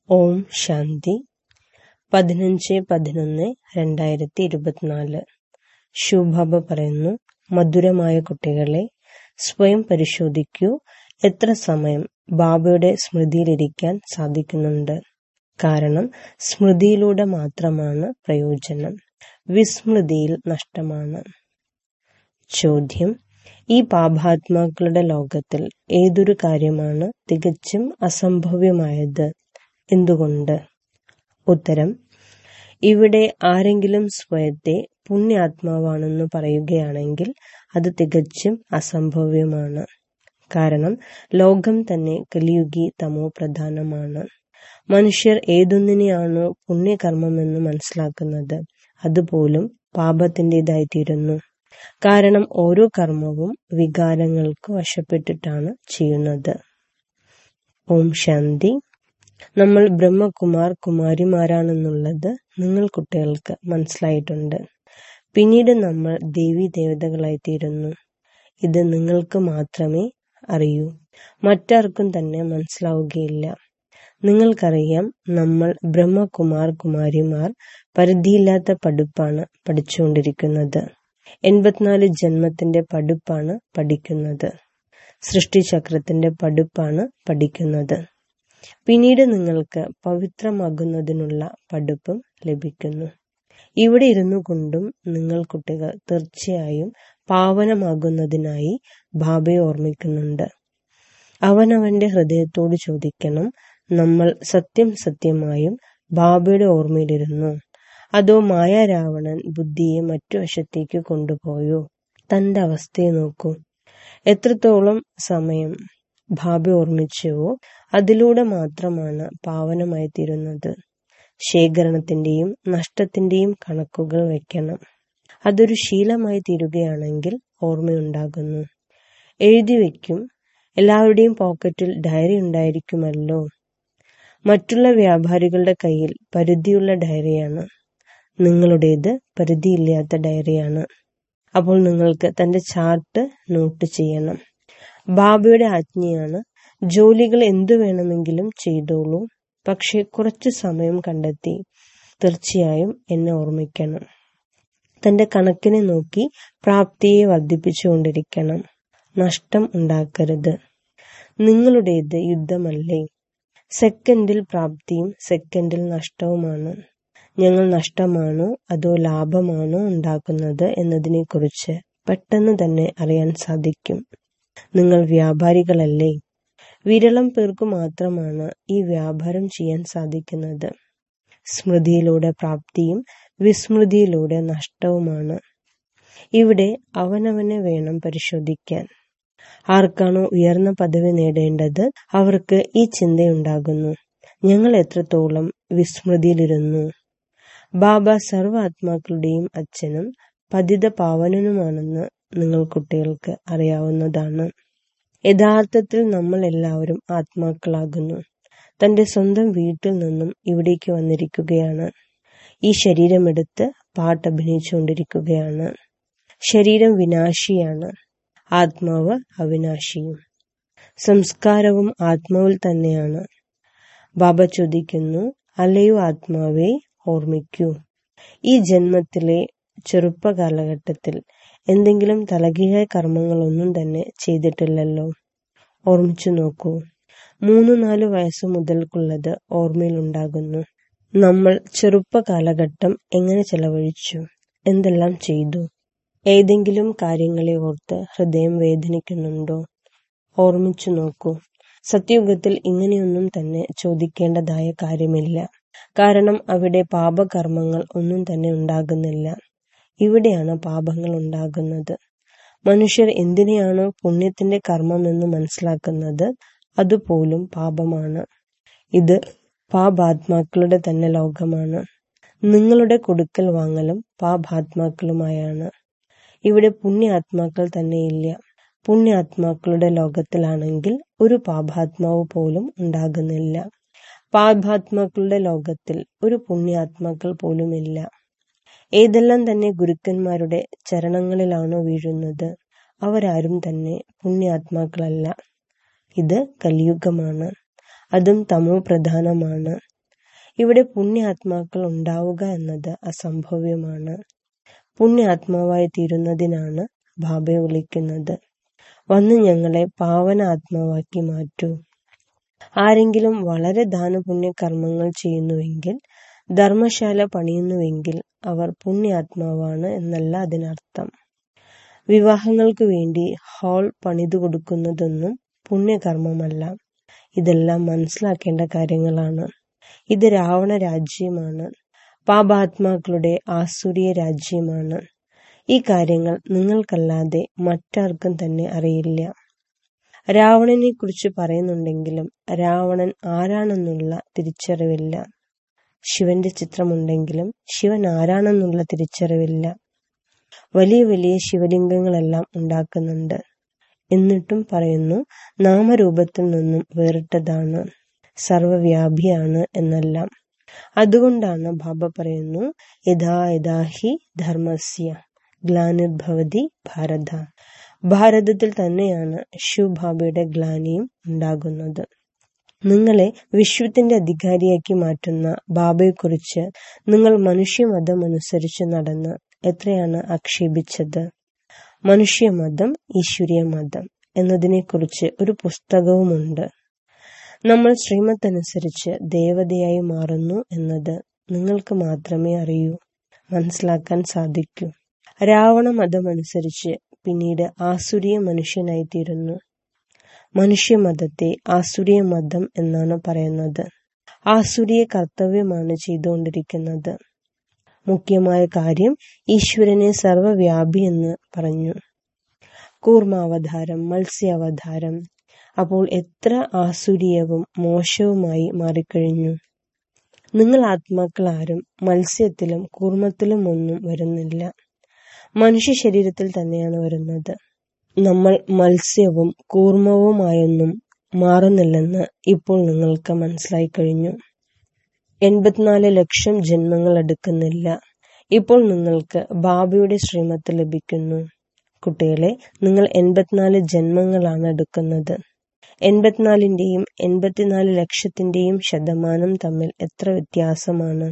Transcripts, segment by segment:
ഓം ശാന്തി പതിനഞ്ച് പതിനൊന്ന് രണ്ടായിരത്തി ഇരുപത്തിനാല് ശുഭബ പറയുന്നു മധുരമായ കുട്ടികളെ സ്വയം പരിശോധിക്കൂ എത്ര സമയം ബാബയുടെ സ്മൃതിയിലിരിക്കാൻ സാധിക്കുന്നുണ്ട് കാരണം സ്മൃതിയിലൂടെ മാത്രമാണ് പ്രയോജനം വിസ്മൃതിയിൽ നഷ്ടമാണ് ചോദ്യം ഈ പാപാത്മാക്കളുടെ ലോകത്തിൽ ഏതൊരു കാര്യമാണ് തികച്ചും അസംഭവ്യമായത് എന്തുകൊണ്ട് ഉത്തരം ഇവിടെ ആരെങ്കിലും സ്വയത്തെ പുണ്യാത്മാവാണെന്ന് പറയുകയാണെങ്കിൽ അത് തികച്ചും അസംഭവ്യമാണ് കാരണം ലോകം തന്നെ കലിയുഗി തമോ പ്രധാനമാണ് മനുഷ്യർ ഏതൊന്നിനെയാണോ പുണ്യകർമ്മമെന്ന് മനസ്സിലാക്കുന്നത് അതുപോലും പാപത്തിൻ്റെതായിത്തീരുന്നു കാരണം ഓരോ കർമ്മവും വികാരങ്ങൾക്ക് വശപ്പെട്ടിട്ടാണ് ചെയ്യുന്നത് ഓം ശാന്തി നമ്മൾ ബ്രഹ്മകുമാർ കുമാരിമാരാണെന്നുള്ളത് നിങ്ങൾ കുട്ടികൾക്ക് മനസ്സിലായിട്ടുണ്ട് പിന്നീട് നമ്മൾ ദേവി ദേവതകളായിത്തീരുന്നു ഇത് നിങ്ങൾക്ക് മാത്രമേ അറിയൂ മറ്റാർക്കും തന്നെ മനസ്സിലാവുകയില്ല നിങ്ങൾക്കറിയാം നമ്മൾ ബ്രഹ്മകുമാർ കുമാരിമാർ പരിധിയില്ലാത്ത പഠിപ്പാണ് പഠിച്ചുകൊണ്ടിരിക്കുന്നത് എൺപത്തിനാല് ജന്മത്തിന്റെ പഠിപ്പാണ് പഠിക്കുന്നത് സൃഷ്ടിചക്രത്തിന്റെ പഠിപ്പാണ് പഠിക്കുന്നത് പിന്നീട് നിങ്ങൾക്ക് പവിത്രമാകുന്നതിനുള്ള പഠിപ്പും ലഭിക്കുന്നു ഇവിടെ ഇരുന്നു കൊണ്ടും നിങ്ങൾ കുട്ടികൾ തീർച്ചയായും പാവനമാകുന്നതിനായി ബാബയെ ഓർമ്മിക്കുന്നുണ്ട് അവനവന്റെ ഹൃദയത്തോട് ചോദിക്കണം നമ്മൾ സത്യം സത്യമായും ബാബയുടെ ഓർമ്മയിലിരുന്നു അതോ മായ രാവണൻ ബുദ്ധിയെ മറ്റു വശത്തേക്ക് കൊണ്ടുപോയോ തന്റെ അവസ്ഥയെ നോക്കൂ എത്രത്തോളം സമയം ഭാബി ഓർമ്മിച്ചുവോ അതിലൂടെ മാത്രമാണ് പാവനമായി തീരുന്നത് ശേഖരണത്തിന്റെയും നഷ്ടത്തിന്റെയും കണക്കുകൾ വെക്കണം അതൊരു ശീലമായി തീരുകയാണെങ്കിൽ ഓർമ്മയുണ്ടാകുന്നു എഴുതി വെക്കും എല്ലാവരുടെയും പോക്കറ്റിൽ ഡയറി ഉണ്ടായിരിക്കുമല്ലോ മറ്റുള്ള വ്യാപാരികളുടെ കയ്യിൽ പരിധിയുള്ള ഡയറിയാണ് നിങ്ങളുടേത് പരിധിയില്ലാത്ത ഡയറിയാണ് അപ്പോൾ നിങ്ങൾക്ക് തന്റെ ചാർട്ട് നോട്ട് ചെയ്യണം ബാബയുടെ ആജ്ഞയാണ് ജോലികൾ എന്തു വേണമെങ്കിലും ചെയ്തോളൂ പക്ഷെ കുറച്ചു സമയം കണ്ടെത്തി തീർച്ചയായും എന്നെ ഓർമ്മിക്കണം തന്റെ കണക്കിനെ നോക്കി പ്രാപ്തിയെ വർദ്ധിപ്പിച്ചുകൊണ്ടിരിക്കണം നഷ്ടം ഉണ്ടാക്കരുത് നിങ്ങളുടേത് യുദ്ധമല്ലേ സെക്കൻഡിൽ പ്രാപ്തിയും സെക്കൻഡിൽ നഷ്ടവുമാണ് ഞങ്ങൾ നഷ്ടമാണോ അതോ ലാഭമാണോ ഉണ്ടാക്കുന്നത് എന്നതിനെക്കുറിച്ച് പെട്ടെന്ന് തന്നെ അറിയാൻ സാധിക്കും നിങ്ങൾ വ്യാപാരികളല്ലേ വിരളം പേർക്ക് മാത്രമാണ് ഈ വ്യാപാരം ചെയ്യാൻ സാധിക്കുന്നത് സ്മൃതിയിലൂടെ പ്രാപ്തിയും വിസ്മൃതിയിലൂടെ നഷ്ടവുമാണ് ഇവിടെ അവനവനെ വേണം പരിശോധിക്കാൻ ആർക്കാണോ ഉയർന്ന പദവി നേടേണ്ടത് അവർക്ക് ഈ ചിന്തയുണ്ടാകുന്നു ഞങ്ങൾ എത്രത്തോളം വിസ്മൃതിയിലിരുന്നു ബാബ സർവ ആത്മാക്കളുടെയും അച്ഛനും പതിത പാവനനുമാണെന്ന് നിങ്ങൾ കുട്ടികൾക്ക് അറിയാവുന്നതാണ് യഥാർത്ഥത്തിൽ നമ്മൾ എല്ലാവരും ആത്മാക്കളാകുന്നു തന്റെ സ്വന്തം വീട്ടിൽ നിന്നും ഇവിടേക്ക് വന്നിരിക്കുകയാണ് ഈ ശരീരമെടുത്ത് പാട്ടഭിനയിച്ചുകൊണ്ടിരിക്കുകയാണ് ശരീരം വിനാശിയാണ് ആത്മാവ് അവിനാശിയും സംസ്കാരവും ആത്മാവിൽ തന്നെയാണ് ബാബ ചോദിക്കുന്നു അല്ലയോ ആത്മാവെ ഓർമ്മിക്കൂ ഈ ജന്മത്തിലെ ചെറുപ്പ കാലഘട്ടത്തിൽ എന്തെങ്കിലും തലകീഴായ കർമ്മങ്ങളൊന്നും തന്നെ ചെയ്തിട്ടില്ലല്ലോ ഓർമ്മിച്ചു നോക്കൂ മൂന്ന് നാല് വയസ്സ് മുതൽക്കുള്ളത് ഓർമ്മയിലുണ്ടാകുന്നു നമ്മൾ ചെറുപ്പ കാലഘട്ടം എങ്ങനെ ചെലവഴിച്ചു എന്തെല്ലാം ചെയ്തു ഏതെങ്കിലും കാര്യങ്ങളെ ഓർത്ത് ഹൃദയം വേദനിക്കുന്നുണ്ടോ ഓർമ്മിച്ചു നോക്കൂ സത്യയുഗത്തിൽ ഇങ്ങനെയൊന്നും തന്നെ ചോദിക്കേണ്ടതായ കാര്യമില്ല കാരണം അവിടെ പാപകർമ്മങ്ങൾ ഒന്നും തന്നെ ഉണ്ടാകുന്നില്ല ഇവിടെയാണ് പാപങ്ങൾ ഉണ്ടാകുന്നത് മനുഷ്യർ എന്തിനെയാണോ പുണ്യത്തിന്റെ കർമ്മമെന്ന് മനസ്സിലാക്കുന്നത് അതുപോലും പാപമാണ് ഇത് പാപാത്മാക്കളുടെ തന്നെ ലോകമാണ് നിങ്ങളുടെ കൊടുക്കൽ വാങ്ങലും പാപാത്മാക്കളുമായാണ് ഇവിടെ പുണ്യാത്മാക്കൾ തന്നെയില്ല പുണ്യാത്മാക്കളുടെ ലോകത്തിലാണെങ്കിൽ ഒരു പാപാത്മാവ് പോലും ഉണ്ടാകുന്നില്ല പാപാത്മാക്കളുടെ ലോകത്തിൽ ഒരു പുണ്യാത്മാക്കൾ പോലുമില്ല ഏതെല്ലാം തന്നെ ഗുരുക്കന്മാരുടെ ചരണങ്ങളിലാണോ വീഴുന്നത് അവരാരും തന്നെ പുണ്യാത്മാക്കളല്ല ഇത് കലിയുഗമാണ് അതും തമോ പ്രധാനമാണ് ഇവിടെ പുണ്യാത്മാക്കൾ ഉണ്ടാവുക എന്നത് അസംഭവ്യമാണ് പുണ്യാത്മാവായി തീരുന്നതിനാണ് ബാബയെ വിളിക്കുന്നത് വന്ന് ഞങ്ങളെ പാവന ആത്മാവാക്കി മാറ്റൂ ആരെങ്കിലും വളരെ ദാനപുണ്യ കർമ്മങ്ങൾ ചെയ്യുന്നുവെങ്കിൽ ധർമ്മശാല പണിയുന്നുവെങ്കിൽ അവർ പുണ്യാത്മാവാണ് എന്നല്ല അതിനർത്ഥം വിവാഹങ്ങൾക്ക് വേണ്ടി ഹാൾ പണിതു കൊടുക്കുന്നതൊന്നും പുണ്യകർമ്മമല്ല ഇതെല്ലാം മനസ്സിലാക്കേണ്ട കാര്യങ്ങളാണ് ഇത് രാവണ രാജ്യമാണ് പാപാത്മാക്കളുടെ ആസുരീയ രാജ്യമാണ് ഈ കാര്യങ്ങൾ നിങ്ങൾക്കല്ലാതെ മറ്റാർക്കും തന്നെ അറിയില്ല രാവണനെ കുറിച്ച് പറയുന്നുണ്ടെങ്കിലും രാവണൻ ആരാണെന്നുള്ള തിരിച്ചറിവില്ല ശിവന്റെ ചിത്രമുണ്ടെങ്കിലും ശിവൻ ആരാണെന്നുള്ള തിരിച്ചറിവില്ല വലിയ വലിയ ശിവലിംഗങ്ങളെല്ലാം ഉണ്ടാക്കുന്നുണ്ട് എന്നിട്ടും പറയുന്നു നാമരൂപത്തിൽ നിന്നും വേറിട്ടതാണ് സർവവ്യാപിയാണ് എന്നെല്ലാം അതുകൊണ്ടാണ് ബാബ പറയുന്നു യഥാ യഥാഹി ധർമ്മസ്യ ഗ്ലാനിർഭവതി ഭാരത ഭാരതത്തിൽ തന്നെയാണ് ശിവബാബയുടെ ഗ്ലാനിയും ഉണ്ടാകുന്നത് നിങ്ങളെ വിശ്വത്തിന്റെ അധികാരിയാക്കി മാറ്റുന്ന ബാബയെക്കുറിച്ച് നിങ്ങൾ മനുഷ്യമതം അനുസരിച്ച് നടന്ന് എത്രയാണ് ആക്ഷേപിച്ചത് മനുഷ്യമതം ഈശ്വരീയ മതം എന്നതിനെക്കുറിച്ച് ഒരു പുസ്തകവുമുണ്ട് നമ്മൾ ശ്രീമത്തനുസരിച്ച് ദേവതയായി മാറുന്നു എന്നത് നിങ്ങൾക്ക് മാത്രമേ അറിയൂ മനസ്സിലാക്കാൻ സാധിക്കൂ രാവണ മതമനുസരിച്ച് പിന്നീട് ആസുരീയ മനുഷ്യനായിത്തീരുന്നു മനുഷ്യമതത്തെ ആസുരീയ മതം എന്നാണ് പറയുന്നത് ആസുരീയ കർത്തവ്യമാണ് ചെയ്തുകൊണ്ടിരിക്കുന്നത് മുഖ്യമായ കാര്യം ഈശ്വരനെ സർവവ്യാപി എന്ന് പറഞ്ഞു കൂർമാവതാരം മത്സ്യാവതാരം അപ്പോൾ എത്ര ആസുരീയവും മോശവുമായി മാറിക്കഴിഞ്ഞു നിങ്ങൾ ആത്മാക്കൾ ആരും മത്സ്യത്തിലും കൂർമ്മത്തിലും ഒന്നും വരുന്നില്ല മനുഷ്യ ശരീരത്തിൽ തന്നെയാണ് വരുന്നത് നമ്മൾ മത്സ്യവും കൂർമ്മവുമായൊന്നും മാറുന്നില്ലെന്ന് ഇപ്പോൾ നിങ്ങൾക്ക് മനസ്സിലായി കഴിഞ്ഞു എൺപത്തിനാല് ലക്ഷം ജന്മങ്ങൾ എടുക്കുന്നില്ല ഇപ്പോൾ നിങ്ങൾക്ക് ബാബയുടെ ശ്രീമത്ത് ലഭിക്കുന്നു കുട്ടികളെ നിങ്ങൾ എൺപത്തിനാല് ജന്മങ്ങളാണ് എടുക്കുന്നത് എൺപത്തിനാലിന്റെയും എൺപത്തിനാല് ലക്ഷത്തിന്റെയും ശതമാനം തമ്മിൽ എത്ര വ്യത്യാസമാണ്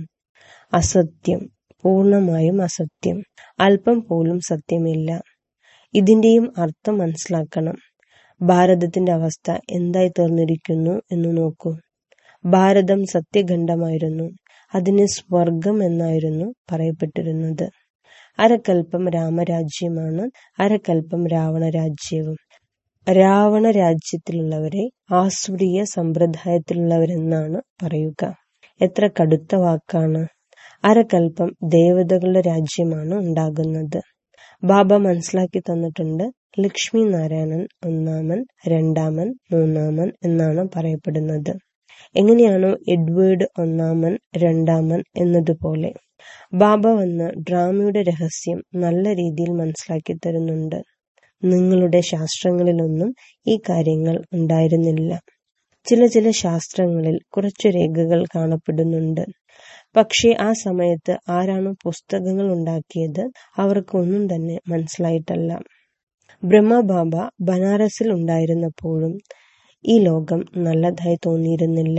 അസത്യം പൂർണമായും അസത്യം അല്പം പോലും സത്യമില്ല ഇതിന്റെയും അർത്ഥം മനസ്സിലാക്കണം ഭാരതത്തിന്റെ അവസ്ഥ എന്തായി തീർന്നിരിക്കുന്നു എന്ന് നോക്കൂ ഭാരതം സത്യഖണ്ഡമായിരുന്നു അതിന് സ്വർഗം എന്നായിരുന്നു പറയപ്പെട്ടിരുന്നത് അരക്കൽപ്പം രാമരാജ്യമാണ് അരക്കൽപ്പം രാവണ രാജ്യവും രാവണ രാജ്യത്തിലുള്ളവരെ ആസുരീയ സമ്പ്രദായത്തിലുള്ളവരെന്നാണ് പറയുക എത്ര കടുത്ത വാക്കാണ് അരക്കൽപ്പം ദേവതകളുടെ രാജ്യമാണ് ഉണ്ടാകുന്നത് ബാബ മനസ്സിലാക്കി തന്നിട്ടുണ്ട് ലക്ഷ്മി നാരായണൻ ഒന്നാമൻ രണ്ടാമൻ മൂന്നാമൻ എന്നാണ് പറയപ്പെടുന്നത് എങ്ങനെയാണോ എഡ്വേർഡ് ഒന്നാമൻ രണ്ടാമൻ എന്നതുപോലെ ബാബ വന്ന് ഡ്രാമയുടെ രഹസ്യം നല്ല രീതിയിൽ മനസ്സിലാക്കി തരുന്നുണ്ട് നിങ്ങളുടെ ശാസ്ത്രങ്ങളിലൊന്നും ഈ കാര്യങ്ങൾ ഉണ്ടായിരുന്നില്ല ചില ചില ശാസ്ത്രങ്ങളിൽ കുറച്ചു രേഖകൾ കാണപ്പെടുന്നുണ്ട് പക്ഷേ ആ സമയത്ത് ആരാണ് പുസ്തകങ്ങൾ ഉണ്ടാക്കിയത് അവർക്കൊന്നും തന്നെ മനസ്സിലായിട്ടല്ല ബ്രഹ്മബാബ ബനാറസിൽ ഉണ്ടായിരുന്നപ്പോഴും ഈ ലോകം നല്ലതായി തോന്നിയിരുന്നില്ല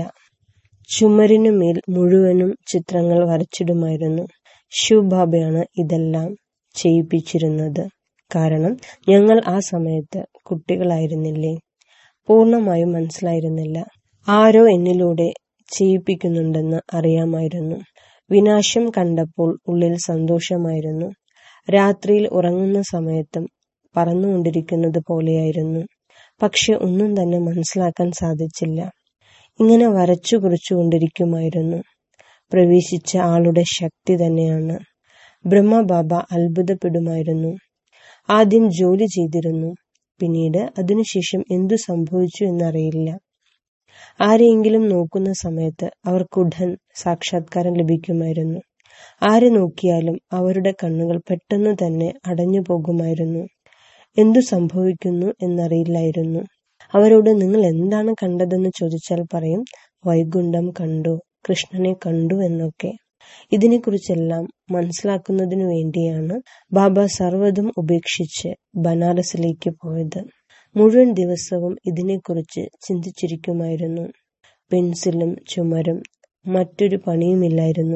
ചുമരിനുമേൽ മുഴുവനും ചിത്രങ്ങൾ വരച്ചിടുമായിരുന്നു ശിവബാബയാണ് ഇതെല്ലാം ചെയ്യിപ്പിച്ചിരുന്നത് കാരണം ഞങ്ങൾ ആ സമയത്ത് കുട്ടികളായിരുന്നില്ലേ പൂർണ്ണമായും മനസ്സിലായിരുന്നില്ല ആരോ എന്നിലൂടെ ചെയ്യിപ്പിക്കുന്നുണ്ടെന്ന് അറിയാമായിരുന്നു വിനാശം കണ്ടപ്പോൾ ഉള്ളിൽ സന്തോഷമായിരുന്നു രാത്രിയിൽ ഉറങ്ങുന്ന സമയത്തും പറന്നുകൊണ്ടിരിക്കുന്നത് പോലെയായിരുന്നു പക്ഷെ ഒന്നും തന്നെ മനസ്സിലാക്കാൻ സാധിച്ചില്ല ഇങ്ങനെ വരച്ചു കുറിച്ചുകൊണ്ടിരിക്കുമായിരുന്നു പ്രവേശിച്ച ആളുടെ ശക്തി തന്നെയാണ് ബ്രഹ്മബാബ അത്ഭുതപ്പെടുമായിരുന്നു ആദ്യം ജോലി ചെയ്തിരുന്നു പിന്നീട് അതിനുശേഷം എന്തു സംഭവിച്ചു എന്നറിയില്ല ആരെയെങ്കിലും നോക്കുന്ന സമയത്ത് അവർക്കുടൻ സാക്ഷാത്കാരം ലഭിക്കുമായിരുന്നു ആരെ നോക്കിയാലും അവരുടെ കണ്ണുകൾ പെട്ടെന്ന് തന്നെ അടഞ്ഞു പോകുമായിരുന്നു എന്തു സംഭവിക്കുന്നു എന്നറിയില്ലായിരുന്നു അവരോട് നിങ്ങൾ എന്താണ് കണ്ടതെന്ന് ചോദിച്ചാൽ പറയും വൈകുണ്ഠം കണ്ടു കൃഷ്ണനെ കണ്ടു എന്നൊക്കെ ഇതിനെക്കുറിച്ചെല്ലാം മനസ്സിലാക്കുന്നതിനു വേണ്ടിയാണ് ബാബ സർവ്വതും ഉപേക്ഷിച്ച് ബനാറസിലേക്ക് പോയത് മുഴുവൻ ദിവസവും ഇതിനെക്കുറിച്ച് ചിന്തിച്ചിരിക്കുമായിരുന്നു പെൻസിലും ചുമരും മറ്റൊരു പണിയുമില്ലായിരുന്നു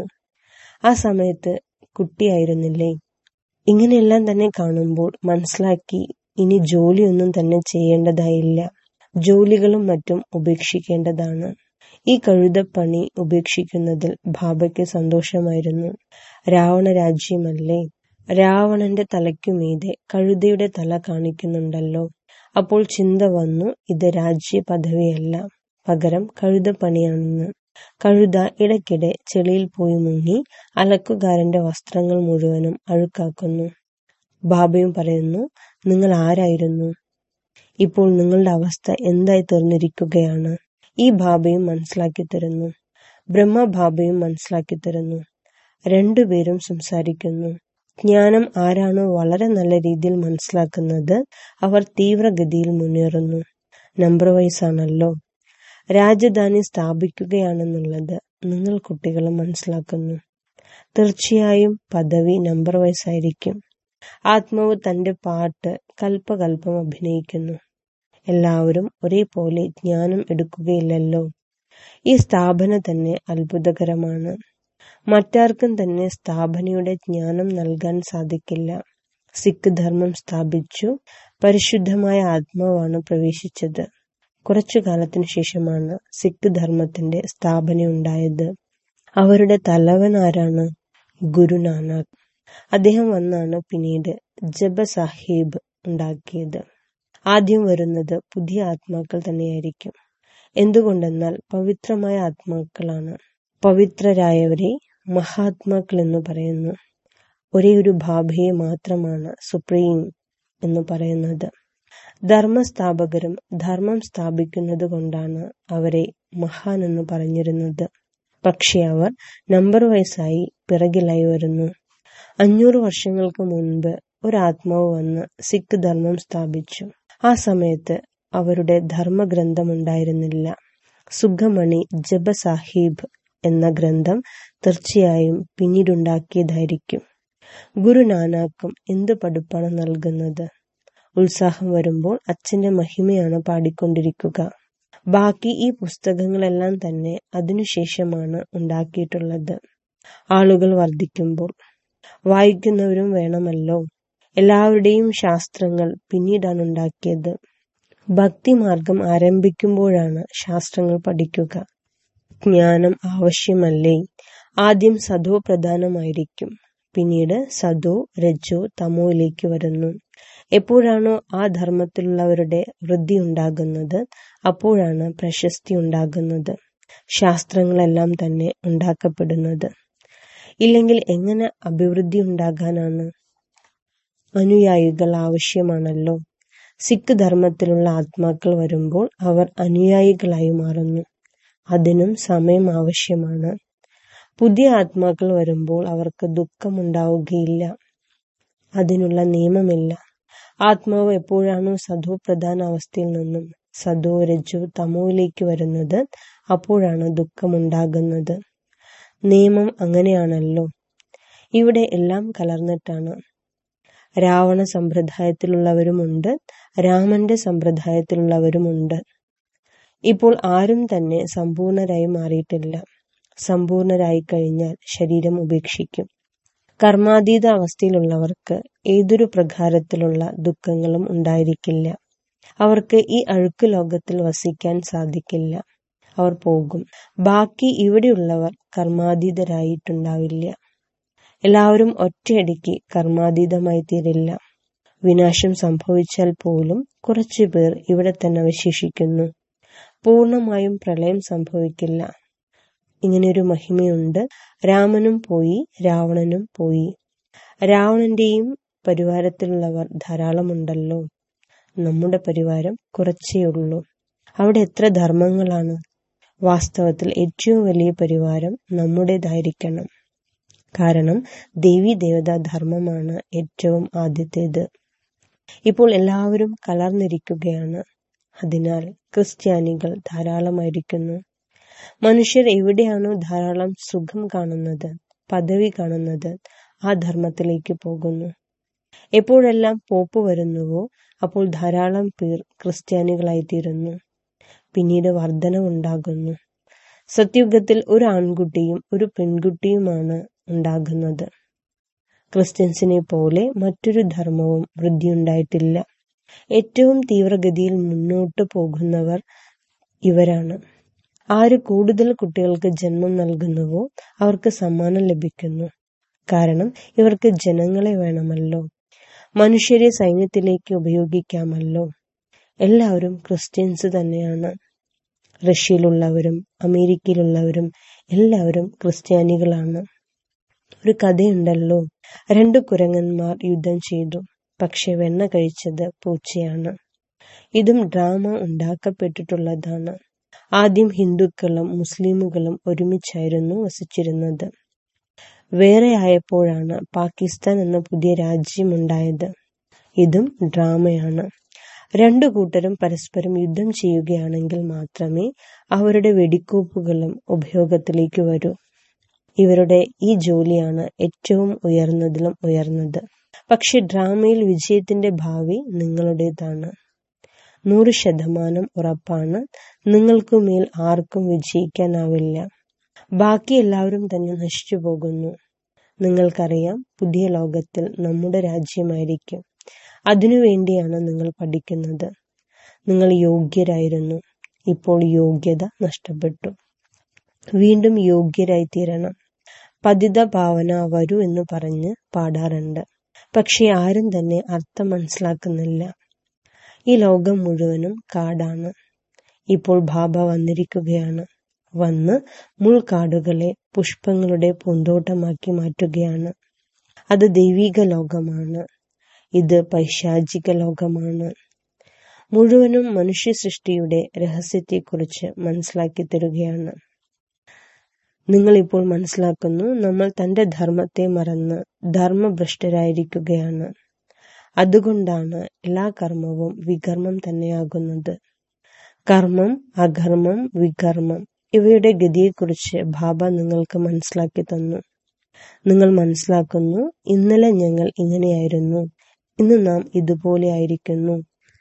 ആ സമയത്ത് കുട്ടിയായിരുന്നില്ലേ ഇങ്ങനെയെല്ലാം തന്നെ കാണുമ്പോൾ മനസ്സിലാക്കി ഇനി ജോലിയൊന്നും തന്നെ ചെയ്യേണ്ടതായില്ല ജോലികളും മറ്റും ഉപേക്ഷിക്കേണ്ടതാണ് ഈ കഴുതപ്പണി ഉപേക്ഷിക്കുന്നതിൽ ബാബയ്ക്ക് സന്തോഷമായിരുന്നു രാവണ രാജ്യമല്ലേ രാവണന്റെ തലയ്ക്കുമീതെ കഴുതയുടെ തല കാണിക്കുന്നുണ്ടല്ലോ അപ്പോൾ ചിന്ത വന്നു ഇത് രാജ്യ പദവിയല്ല പകരം കഴുതപ്പണിയാണെന്ന് കഴുത ഇടയ്ക്കിടെ ചെളിയിൽ പോയി മുങ്ങി അലക്കുകാരന്റെ വസ്ത്രങ്ങൾ മുഴുവനും അഴുക്കാക്കുന്നു ബാബയും പറയുന്നു നിങ്ങൾ ആരായിരുന്നു ഇപ്പോൾ നിങ്ങളുടെ അവസ്ഥ എന്തായി തീർന്നിരിക്കുകയാണ് ഈ ബാബയും മനസ്സിലാക്കി തരുന്നു ബ്രഹ്മ ബാബയും മനസ്സിലാക്കി തരുന്നു രണ്ടുപേരും സംസാരിക്കുന്നു ജ്ഞാനം ആരാണോ വളരെ നല്ല രീതിയിൽ മനസ്സിലാക്കുന്നത് അവർ തീവ്രഗതിയിൽ മുന്നേറുന്നു നമ്പർ വൈസ് ആണല്ലോ രാജധാനി സ്ഥാപിക്കുകയാണെന്നുള്ളത് നിങ്ങൾ കുട്ടികൾ മനസ്സിലാക്കുന്നു തീർച്ചയായും പദവി നമ്പർ വൈസ് ആയിരിക്കും ആത്മാവ് തന്റെ പാട്ട് കൽപ്പകൽപ്പം അഭിനയിക്കുന്നു എല്ലാവരും ഒരേപോലെ ജ്ഞാനം എടുക്കുകയില്ലല്ലോ ഈ സ്ഥാപന തന്നെ അത്ഭുതകരമാണ് മറ്റാർക്കും തന്നെ സ്ഥാപനയുടെ ജ്ഞാനം നൽകാൻ സാധിക്കില്ല സിഖ് ധർമ്മം സ്ഥാപിച്ചു പരിശുദ്ധമായ ആത്മാവാണ് പ്രവേശിച്ചത് കുറച്ചു കാലത്തിനു ശേഷമാണ് സിഖ് ധർമ്മത്തിന്റെ സ്ഥാപന ഉണ്ടായത് അവരുടെ തലവൻ ആരാണ് ഗുരുനാനാക്ക് അദ്ദേഹം വന്നാണ് പിന്നീട് ജബ സാഹിബ് ഉണ്ടാക്കിയത് ആദ്യം വരുന്നത് പുതിയ ആത്മാക്കൾ തന്നെയായിരിക്കും എന്തുകൊണ്ടെന്നാൽ പവിത്രമായ ആത്മാക്കളാണ് പവിത്രരായവരെ മഹാത്മാക്കൾ എന്ന് പറയുന്നു ഒരേ ഒരു ഭാബയെ മാത്രമാണ് സുപ്രീം എന്ന് പറയുന്നത് ധർമ്മസ്ഥാപകരും ധർമ്മം സ്ഥാപിക്കുന്നത് കൊണ്ടാണ് അവരെ മഹാൻ എന്ന് പറഞ്ഞിരുന്നത് പക്ഷെ അവർ നമ്പർ വയസ്സായി പിറകിലായി വരുന്നു അഞ്ഞൂറ് വർഷങ്ങൾക്ക് മുൻപ് ഒരു ആത്മാവ് വന്ന് സിഖ് ധർമ്മം സ്ഥാപിച്ചു ആ സമയത്ത് അവരുടെ ധർമ്മഗ്രന്ഥമുണ്ടായിരുന്നില്ല സുഖമണി ജബ സാഹിബ് എന്ന ഗ്രന്ഥം തീർച്ചയായും പിന്നീടുണ്ടാക്കിയതായിരിക്കും ഗുരു നാനാക്കും എന്ത് പഠിപ്പാണ് നൽകുന്നത് ഉത്സാഹം വരുമ്പോൾ അച്ഛന്റെ മഹിമയാണ് പാടിക്കൊണ്ടിരിക്കുക ബാക്കി ഈ പുസ്തകങ്ങളെല്ലാം തന്നെ അതിനുശേഷമാണ് ഉണ്ടാക്കിയിട്ടുള്ളത് ആളുകൾ വർദ്ധിക്കുമ്പോൾ വായിക്കുന്നവരും വേണമല്ലോ എല്ലാവരുടെയും ശാസ്ത്രങ്ങൾ പിന്നീടാണ് ഉണ്ടാക്കിയത് ഭക്തിമാർഗം ആരംഭിക്കുമ്പോഴാണ് ശാസ്ത്രങ്ങൾ പഠിക്കുക ജ്ഞാനം ആവശ്യമല്ലേ ആദ്യം സദോ പ്രധാനമായിരിക്കും പിന്നീട് സദോ രജോ തമോയിലേക്ക് വരുന്നു എപ്പോഴാണോ ആ ധർമ്മത്തിലുള്ളവരുടെ വൃദ്ധി ഉണ്ടാകുന്നത് അപ്പോഴാണ് പ്രശസ്തി ഉണ്ടാകുന്നത് ശാസ്ത്രങ്ങളെല്ലാം തന്നെ ഉണ്ടാക്കപ്പെടുന്നത് ഇല്ലെങ്കിൽ എങ്ങനെ അഭിവൃദ്ധി ഉണ്ടാകാനാണ് അനുയായികൾ ആവശ്യമാണല്ലോ സിഖ് ധർമ്മത്തിലുള്ള ആത്മാക്കൾ വരുമ്പോൾ അവർ അനുയായികളായി മാറുന്നു അതിനും സമയം ആവശ്യമാണ് പുതിയ ആത്മാക്കൾ വരുമ്പോൾ അവർക്ക് ദുഃഖമുണ്ടാവുകയില്ല അതിനുള്ള നിയമമില്ല ആത്മാവ് എപ്പോഴാണോ സദോ പ്രധാന അവസ്ഥയിൽ നിന്നും സദോ രജോ തമോയിലേക്ക് വരുന്നത് അപ്പോഴാണ് ദുഃഖമുണ്ടാകുന്നത് നിയമം അങ്ങനെയാണല്ലോ ഇവിടെ എല്ലാം കലർന്നിട്ടാണ് രാവണ സമ്പ്രദായത്തിലുള്ളവരുമുണ്ട് രാമന്റെ സമ്പ്രദായത്തിലുള്ളവരുമുണ്ട് ഇപ്പോൾ ആരും തന്നെ സമ്പൂർണരായി മാറിയിട്ടില്ല സമ്പൂർണരായി കഴിഞ്ഞാൽ ശരീരം ഉപേക്ഷിക്കും കർമാതീത അവസ്ഥയിലുള്ളവർക്ക് ഏതൊരു പ്രകാരത്തിലുള്ള ദുഃഖങ്ങളും ഉണ്ടായിരിക്കില്ല അവർക്ക് ഈ അഴുക്ക് ലോകത്തിൽ വസിക്കാൻ സാധിക്കില്ല അവർ പോകും ബാക്കി ഇവിടെയുള്ളവർ കർമാതീതരായിട്ടുണ്ടാവില്ല എല്ലാവരും ഒറ്റയടിക്ക് കർമാതീതമായി തീരില്ല വിനാശം സംഭവിച്ചാൽ പോലും കുറച്ചു പേർ ഇവിടെ തന്നെ അവശേഷിക്കുന്നു പൂർണമായും പ്രളയം സംഭവിക്കില്ല ഇങ്ങനെയൊരു മഹിമയുണ്ട് രാമനും പോയി രാവണനും പോയി രാവണന്റെയും പരിവാരത്തിലുള്ളവർ ധാരാളമുണ്ടല്ലോ നമ്മുടെ പരിവാരം കുറച്ചേ ഉള്ളൂ അവിടെ എത്ര ധർമ്മങ്ങളാണ് വാസ്തവത്തിൽ ഏറ്റവും വലിയ പരിവാരം നമ്മുടേതായിരിക്കണം കാരണം ദേവി ദേവതാ ധർമ്മമാണ് ഏറ്റവും ആദ്യത്തേത് ഇപ്പോൾ എല്ലാവരും കലർന്നിരിക്കുകയാണ് അതിനാൽ ക്രിസ്ത്യാനികൾ ധാരാളമായിരിക്കുന്നു മനുഷ്യർ എവിടെയാണോ ധാരാളം സുഖം കാണുന്നത് പദവി കാണുന്നത് ആ ധർമ്മത്തിലേക്ക് പോകുന്നു എപ്പോഴെല്ലാം പോപ്പ് വരുന്നുവോ അപ്പോൾ ധാരാളം പേർ ക്രിസ്ത്യാനികളായിത്തീരുന്നു പിന്നീട് വർധനവുണ്ടാകുന്നു സത്യുഗത്തിൽ ഒരു ആൺകുട്ടിയും ഒരു പെൺകുട്ടിയുമാണ് ഉണ്ടാകുന്നത് ക്രിസ്ത്യൻസിനെ പോലെ മറ്റൊരു ധർമ്മവും വൃദ്ധിയുണ്ടായിട്ടില്ല ഏറ്റവും തീവ്രഗതിയിൽ മുന്നോട്ട് പോകുന്നവർ ഇവരാണ് ആര് കൂടുതൽ കുട്ടികൾക്ക് ജന്മം നൽകുന്നുവോ അവർക്ക് സമ്മാനം ലഭിക്കുന്നു കാരണം ഇവർക്ക് ജനങ്ങളെ വേണമല്ലോ മനുഷ്യരെ സൈന്യത്തിലേക്ക് ഉപയോഗിക്കാമല്ലോ എല്ലാവരും ക്രിസ്ത്യൻസ് തന്നെയാണ് റഷ്യയിലുള്ളവരും അമേരിക്കയിലുള്ളവരും എല്ലാവരും ക്രിസ്ത്യാനികളാണ് ഒരു കഥയുണ്ടല്ലോ രണ്ടു കുരങ്ങന്മാർ യുദ്ധം ചെയ്തു പക്ഷെ വെണ്ണ കഴിച്ചത് പൂച്ചയാണ് ഇതും ഡ്രാമ ഉണ്ടാക്കപ്പെട്ടിട്ടുള്ളതാണ് ആദ്യം ഹിന്ദുക്കളും മുസ്ലിമുകളും ഒരുമിച്ചായിരുന്നു വസിച്ചിരുന്നത് വേറെ ആയപ്പോഴാണ് പാകിസ്ഥാൻ എന്ന പുതിയ രാജ്യമുണ്ടായത് ഇതും ഡ്രാമയാണ് രണ്ടു കൂട്ടരും പരസ്പരം യുദ്ധം ചെയ്യുകയാണെങ്കിൽ മാത്രമേ അവരുടെ വെടിക്കോപ്പുകളും ഉപയോഗത്തിലേക്ക് വരൂ ഇവരുടെ ഈ ജോലിയാണ് ഏറ്റവും ഉയർന്നതിലും ഉയർന്നത് പക്ഷെ ഡ്രാമയിൽ വിജയത്തിന്റെ ഭാവി നിങ്ങളുടേതാണ് നൂറ് ശതമാനം ഉറപ്പാണ് നിങ്ങൾക്കുമേൽ ആർക്കും വിജയിക്കാനാവില്ല ബാക്കി എല്ലാവരും തന്നെ നശിച്ചു പോകുന്നു നിങ്ങൾക്കറിയാം പുതിയ ലോകത്തിൽ നമ്മുടെ രാജ്യമായിരിക്കും അതിനുവേണ്ടിയാണ് നിങ്ങൾ പഠിക്കുന്നത് നിങ്ങൾ യോഗ്യരായിരുന്നു ഇപ്പോൾ യോഗ്യത നഷ്ടപ്പെട്ടു വീണ്ടും യോഗ്യരായി തീരണം പതിത ഭാവന വരൂ എന്ന് പറഞ്ഞ് പാടാറുണ്ട് പക്ഷെ ആരും തന്നെ അർത്ഥം മനസ്സിലാക്കുന്നില്ല ഈ ലോകം മുഴുവനും കാടാണ് ഇപ്പോൾ ബാബ വന്നിരിക്കുകയാണ് വന്ന് മുൾക്കാടുകളെ പുഷ്പങ്ങളുടെ പൂന്തോട്ടമാക്കി മാറ്റുകയാണ് അത് ദൈവിക ലോകമാണ് ഇത് പൈശാചിക ലോകമാണ് മുഴുവനും മനുഷ്യ സൃഷ്ടിയുടെ രഹസ്യത്തെക്കുറിച്ച് മനസ്സിലാക്കി തരുകയാണ് നിങ്ങൾ ഇപ്പോൾ മനസ്സിലാക്കുന്നു നമ്മൾ തന്റെ ധർമ്മത്തെ മറന്ന് ധർമ്മഭ്രഷ്ടരായിരിക്കുകയാണ് അതുകൊണ്ടാണ് എല്ലാ കർമ്മവും വികർമ്മം തന്നെയാകുന്നത് കർമ്മം അകർമ്മം വികർമ്മം ഇവയുടെ ഗതിയെക്കുറിച്ച് ബാബ നിങ്ങൾക്ക് മനസ്സിലാക്കി തന്നു നിങ്ങൾ മനസ്സിലാക്കുന്നു ഇന്നലെ ഞങ്ങൾ ഇങ്ങനെയായിരുന്നു ഇന്ന് നാം ഇതുപോലെ ആയിരിക്കുന്നു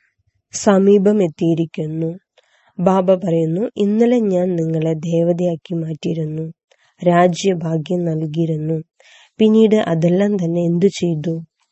സമീപം എത്തിയിരിക്കുന്നു ബാബ പറയുന്നു ഇന്നലെ ഞാൻ നിങ്ങളെ ദേവതയാക്കി മാറ്റിയിരുന്നു രാജ്യഭാഗ്യം നൽകിയിരുന്നു പിന്നീട് അതെല്ലാം തന്നെ എന്തു ചെയ്തു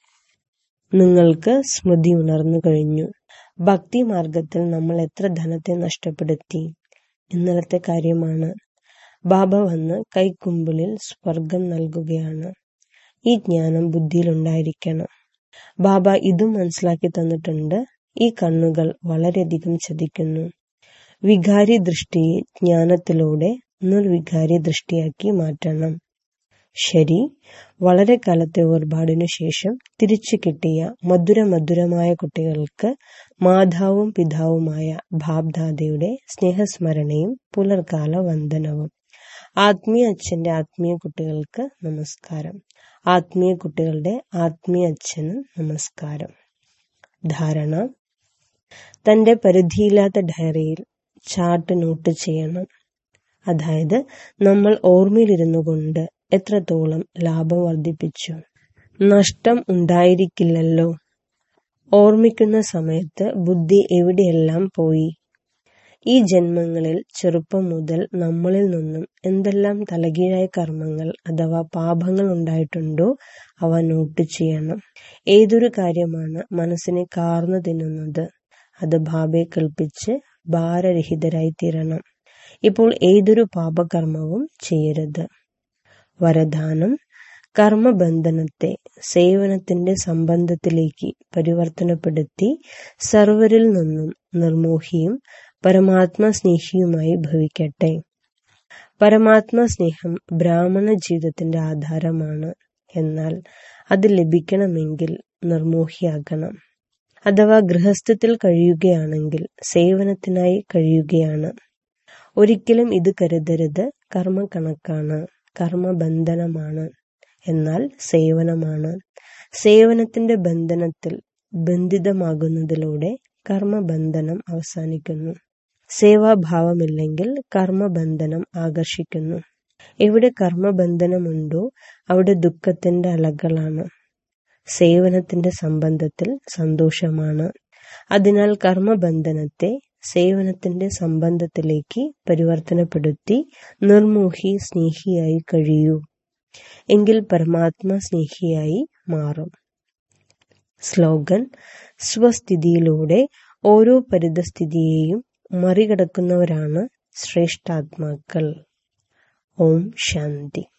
നിങ്ങൾക്ക് സ്മൃതി ഉണർന്നു കഴിഞ്ഞു ഭക്തി മാർഗത്തിൽ നമ്മൾ എത്ര ധനത്തെ നഷ്ടപ്പെടുത്തി ഇന്നലത്തെ കാര്യമാണ് ബാബ വന്ന് കൈക്കുമ്പിളിൽ സ്വർഗം നൽകുകയാണ് ഈ ജ്ഞാനം ബുദ്ധിയിലുണ്ടായിരിക്കണം ബാബ ഇതും മനസ്സിലാക്കി തന്നിട്ടുണ്ട് ഈ കണ്ണുകൾ വളരെയധികം ചതിക്കുന്നു വികാരി ദൃഷ്ടിയെ ജ്ഞാനത്തിലൂടെ നിർവികാരി ദൃഷ്ടിയാക്കി മാറ്റണം ശരി വളരെ കാലത്തെ വേർപാടിനു ശേഷം തിരിച്ചു കിട്ടിയ മധുര മധുരമായ കുട്ടികൾക്ക് മാതാവും പിതാവുമായ ഭാബ്ദാദയുടെ സ്നേഹസ്മരണയും പുലർക്കാല വന്ദനവും ആത്മീയ അച്ഛന്റെ ആത്മീയ കുട്ടികൾക്ക് നമസ്കാരം ആത്മീയ കുട്ടികളുടെ ആത്മീയ അച്ഛന് നമസ്കാരം ധാരണ തന്റെ പരിധിയില്ലാത്ത ഡയറിയിൽ ചാർട്ട് നോട്ട് ചെയ്യണം അതായത് നമ്മൾ ഓർമ്മയിലിരുന്നു കൊണ്ട് എത്രത്തോളം ലാഭം വർദ്ധിപ്പിച്ചു നഷ്ടം ഉണ്ടായിരിക്കില്ലല്ലോ ഓർമ്മിക്കുന്ന സമയത്ത് ബുദ്ധി എവിടെയെല്ലാം പോയി ഈ ജന്മങ്ങളിൽ ചെറുപ്പം മുതൽ നമ്മളിൽ നിന്നും എന്തെല്ലാം തലകീഴായ കർമ്മങ്ങൾ അഥവാ പാപങ്ങൾ ഉണ്ടായിട്ടുണ്ടോ അവ നോട്ട് ചെയ്യണം ഏതൊരു കാര്യമാണ് മനസ്സിനെ കാർന്നു തിന്നുന്നത് അത് ഭാബയെ കൽപ്പിച്ച് ഭാരരഹിതരായി തീരണം ഇപ്പോൾ ഏതൊരു പാപകർമ്മവും ചെയ്യരുത് വരദാനം കർമ്മബന്ധനത്തെ സേവനത്തിന്റെ സംബന്ധത്തിലേക്ക് പരിവർത്തനപ്പെടുത്തി സർവരിൽ നിന്നും നിർമോഹിയും പരമാത്മ സ്നേഹിയുമായി ഭവിക്കട്ടെ പരമാത്മ സ്നേഹം ബ്രാഹ്മണ ജീവിതത്തിന്റെ ആധാരമാണ് എന്നാൽ അത് ലഭിക്കണമെങ്കിൽ നിർമോഹിയാകണം അഥവാ ഗൃഹസ്ഥത്തിൽ കഴിയുകയാണെങ്കിൽ സേവനത്തിനായി കഴിയുകയാണ് ഒരിക്കലും ഇത് കരുതരുത് കർമ്മ കണക്കാണ് കർമ്മബന്ധനമാണ് എന്നാൽ സേവനമാണ് സേവനത്തിന്റെ ബന്ധനത്തിൽ ബന്ധിതമാകുന്നതിലൂടെ കർമ്മബന്ധനം അവസാനിക്കുന്നു സേവാഭാവമില്ലെങ്കിൽ കർമ്മബന്ധനം ആകർഷിക്കുന്നു എവിടെ കർമ്മബന്ധനമുണ്ടോ അവിടെ ദുഃഖത്തിന്റെ അലകളാണ് സേവനത്തിന്റെ സംബന്ധത്തിൽ സന്തോഷമാണ് അതിനാൽ കർമ്മബന്ധനത്തെ സേവനത്തിന്റെ സംബന്ധത്തിലേക്ക് പരിവർത്തനപ്പെടുത്തി നിർമോഹി സ്നേഹിയായി കഴിയൂ എങ്കിൽ പരമാത്മ സ്നേഹിയായി മാറും സ്ലോഗൻ സ്വസ്ഥിതിയിലൂടെ ഓരോ പരിതസ്ഥിതിയെയും മറികടക്കുന്നവരാണ് ശ്രേഷ്ഠാത്മാക്കൾ ഓം ശാന്തി